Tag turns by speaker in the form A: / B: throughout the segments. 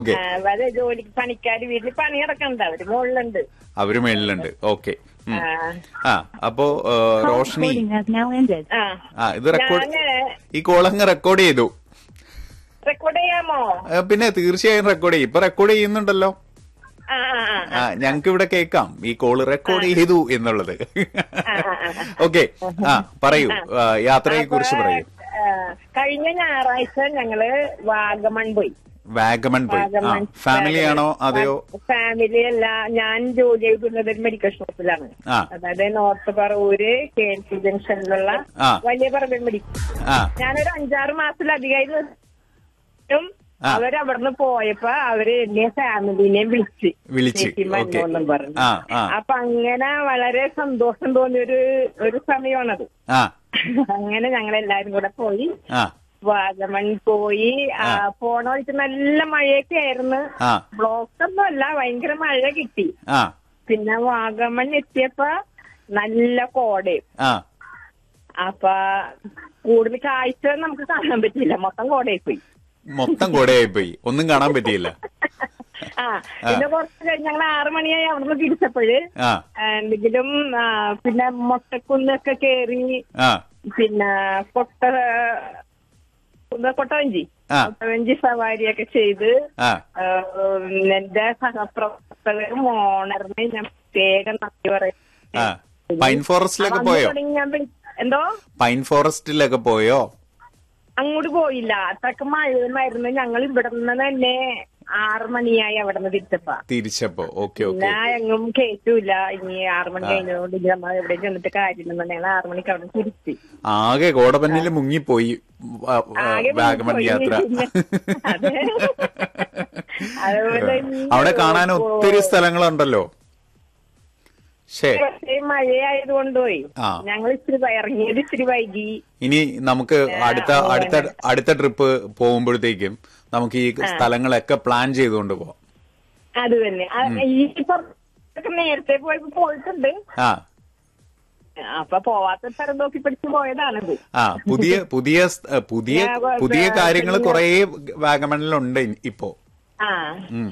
A: Okay
B: ആ, അവര് ജോലിക്ക് പണിക്കാര് വീട്ടിൽ പണി കിടക്കണ്ട അവര് മുകളിലുണ്ട്
A: അവര് മേളിലുണ്ട് ഓക്കെ
B: ആ.
A: ആ അപ്പോ ഏ, Roshni
C: Recording has now ended.
B: ആ
A: ആ ഇത് റെക്കോർഡ്
B: ഞാന്
A: ഈ കോളങ്ങ് റെക്കോർഡ് ചെയ്തു
B: റെക്കോർഡ് ചെയ്യാമോ
A: ഏ, പിന്നെ തീർച്ചയായും റെക്കോർഡ് ചെയ്യും ഇപ്പൊ റെക്കോർഡ് ചെയ്യുന്നുണ്ടല്ലോ
B: ആ ആ ആ
A: ആ ഞങ്ങക്ക് ഇവിടെ കേൾക്കാം ഈ കോള് റെക്കോർഡ് ചെയ്തു എന്നുള്ളത് ഓക്കെ ആ പറയൂ ആ, യാത്രയെ കുറിച്ച് പറയൂ
B: ആ, കഴിഞ്ഞ ഞായറാഴ്ച ഞങ്ങള് വാഗമൺ പോയി
A: വാഗമൺ പോയി ആ ഫാമിലി ആണോ അതെയോ
B: ഫാമിലി അല്ല ഞാൻ ജോലി ചെയ്തിരുന്നത് ഒരു മെഡിക്കൽ ഷോപ്പിലാണ്
A: ആ.
B: അതായത് north Paravur K L C ജംഗ്ഷനിലുള്ള
A: ആ.
B: വലിയ പറമ്പിൽ മെഡിക്കൽ
A: ആ
B: ഞാനൊരു അഞ്ചാറ് മാസത്തിലധികമായി നിർത്തിയിട്ടും
A: ആ.
B: അവരവിടുന്ന് പോയപ്പോ അവര് എന്നെ ഫാമിലിനെയും വിളിച്ച്
A: വിളിച്ച്,
B: ചേച്ചി
A: ഓക്കേ.
B: മരുമോന്നും പറഞ്ഞു
A: ആ, ആ.
B: അപ്പൊ അങ്ങനെ വളരെ സന്തോഷം തോന്നിയൊരു ഒരു സമയമാണത്
A: ആ
B: അങ്ങനെ ഞങ്ങൾ എല്ലാരും കൂടെ പോയി
A: ആ
B: വാഗമൺ പോയി ആ,
A: ആ.
B: പോണ വഴിക്ക് നല്ല മഴയൊക്കെ ആയിരുന്നു
A: ആ
B: ബ്ലോക്ക് ഒന്നും അല്ല ഭയങ്കര മഴ കിട്ടി
A: ആ
B: പിന്നെ വാഗമൺ എത്തിയപ്പോ നല്ല കോടയും
A: ആ
B: അപ്പൊ കൂടുതൽ കാഴ്ച നമുക്ക് കാണാൻ പറ്റില്ല മൊത്തം കോടയിൽ പോയി
A: മൊത്തം കൂടെയായി പോയി ഒന്നും കാണാൻ പറ്റിയില്ല
B: ആ പിന്നെ കുറച്ച് കഴിഞ്ഞ് ഞങ്ങൾ ആറു മണിയായി അവിടുന്ന് തിരിച്ചപ്പോഴ്
A: ആ
B: എന്തെങ്കിലും ആ, പിന്നെ മൊട്ടക്കുന്നൊക്കെ കേറി
A: ആ
B: പിന്നെ കൊട്ട എന്താ കൊട്ടവഞ്ചി
A: ആ.
B: കൊട്ടവഞ്ചി സവാരിയൊക്കെ ചെയ്ത്
A: ആ
B: ആ, എന്റെ സഹപ്രവർത്തകരും ഓണറിനെ ഞാൻ പ്രത്യേകം നന്ദി പറയും
A: ആ പൈൻ ഫോറസ്റ്റിലൊക്കെ
B: അന്ന്
A: പോയോ
B: തുടങ്ങി ഞാൻ വിളി- എന്തോ
A: പൈൻ ഫോറസ്റ്റിലൊക്കെ പോയോ
B: അങ്ങോട്ട് പോയില്ല അത്രക്ക് മഴയുമായിരുന്നു ഞങ്ങൾ ഇവിടെ നിന്ന് തന്നെ ആറു മണിയായി അവിടെ നിന്ന് തിരിച്ചപ്പോ
A: തിരിച്ചപ്പോ ഓക്കെ ഓക്കെ
B: പിന്നെ എങ്ങും കേറ്റൂല ഇനി ആറു മണി കഴിഞ്ഞതുകൊണ്ട് ഇനി നമ്മൾ എവിടെ ചെന്നിട്ട് കാര്യമില്ലെന്ന് ഞങ്ങൾ ആറു മണിക്ക് അവിടെ തിരിച്ച്
A: ആകെ കോടപ്പന്നിൽ മുങ്ങിപ്പോയി വ- വ-
B: ആകെ
A: വാഗമൺ
B: പോയി.
A: യാത്ര
B: അതെ. അതുപോലെ ഈ
A: അവിടെ കാണാൻ ഒത്തിരി സ്ഥലങ്ങളുണ്ടല്ലോ ശേ
B: പക്ഷേ മഴയായതുകൊണ്ട് പോയി
A: ആ.
B: ഞങ്ങൾ ഇച്ചിരി വൈ- ഇറങ്ങിയത് ഇച്ചിരി വൈകി
A: ഇനി നമുക്ക് അടുത്ത അടുത്ത അടുത്ത ട്രിപ്പ് പോകുമ്പോഴത്തേക്കും നമുക്ക് ഈ സ്ഥലങ്ങളൊക്കെ പ്ലാൻ ചെയ്തുകൊണ്ട് പോവാം
B: അത് തന്നെ ആ, ഈ പുറത്തൊക്കെ നേരത്തെ പോയപ്പോ പോയിട്ടുണ്ട്
A: ആ
B: അപ്പൊ പോവാത്ത സ്ഥലം നോക്കി പിടിച്ച് പോയതാണിത്
A: ആ പുതിയ പുതിയ സ്- ഏ, പുതിയ
B: ഞാൻ വ-
A: പുതിയ
B: വ-
A: കാര്യങ്ങൾ
B: പിന്നെ-
A: കുറേ വാഗമണിലുണ്ട് ഇപ്പോ
B: ആ
A: ഉം.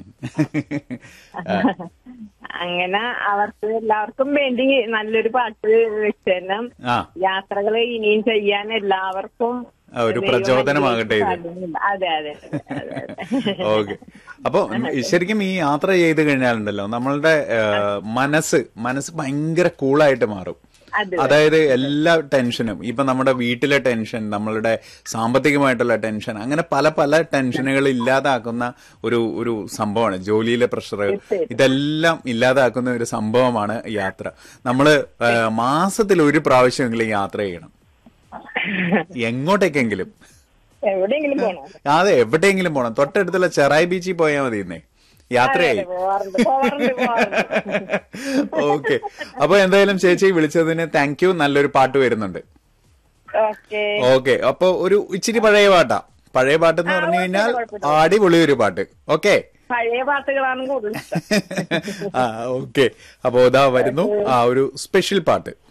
B: അങ്ങനെ അവർക്ക് എല്ലാവർക്കും വേണ്ടി നല്ലൊരു പാട്ട് വെച്ചേരണം
A: ആ
B: യാത്രകൾ ഇനിയും ചെയ്യാൻ എല്ലാവർക്കും
A: ആ, ഒരു
B: ദൈവം
A: പ്രചോദനമാകട്ടെ ഇത്.
B: അനുഗ്രഹിച്ച് അതെ അതെ അതെ, അതെ.
A: ഓക്കെ അപ്പൊ ശരിക്കും ഈ യാത്ര ചെയ്ത് കഴിഞ്ഞാലുണ്ടല്ലോ നമ്മളുടെ ഏ, മനസ്സ് മനസ്സ് ഭയങ്കര കൂളായിട്ട് മാറും
B: അതെ
A: അതായത് എല്ലാ ടെൻഷനും ഇപ്പൊ നമ്മുടെ വീട്ടിലെ ടെൻഷൻ നമ്മളുടെ സാമ്പത്തികമായിട്ടുള്ള ടെൻഷൻ അങ്ങനെ പല പല ടെൻഷനുകൾ ഇല്ലാതാക്കുന്ന ഒരു ഒരു സംഭവമാണ് ജോലിയിലെ പ്രഷർ ഇതെല്ലാം ഇല്ലാതാക്കുന്ന ഒരു സംഭവമാണ് യാത്ര നമ്മള് ഏ, മാസത്തിൽ ഒരു പ്രാവശ്യമെങ്കിലും യാത്ര ചെയ്യണം എങ്ങോട്ടേക്കെങ്കിലും
B: എവിടെയെങ്കിലും പോണോ
A: അതെ എവിടെയെങ്കിലും പോണം തൊട്ടടുത്തുള്ള ചെറായി ബീച്ചിൽ പോയാൽ മതി ഇന്നേ യാത്രയായി
B: പോവാറുണ്ട് പോവാറുണ്ട് പോവാറുണ്ട്
A: ഓക്കെ അപ്പൊ എന്തായാലും ചേച്ചി വിളിച്ചതിന് താങ്ക് യു നല്ലൊരു പാട്ട് വരുന്നുണ്ട്
B: ഓക്കെ
A: ഓക്കെ അപ്പൊ ഒരു ഇച്ചിരി പഴയ പാട്ടാ പഴയ പാട്ട് എന്ന്
B: ആ,
A: പറഞ്ഞു കഴിഞ്ഞാൽ
B: കുഴപ്പമില്ല,
A: അടിപൊളി ഒരു പാട്ട് ഓക്കെ
B: പഴയ പാട്ടുകളാണ് കൂടുതൽ ഇഷ്ടം
A: ആ ഓക്കെ അപ്പൊ ഇതാ വരുന്നു ആ ഒരു സ്പെഷ്യൽ പാട്ട്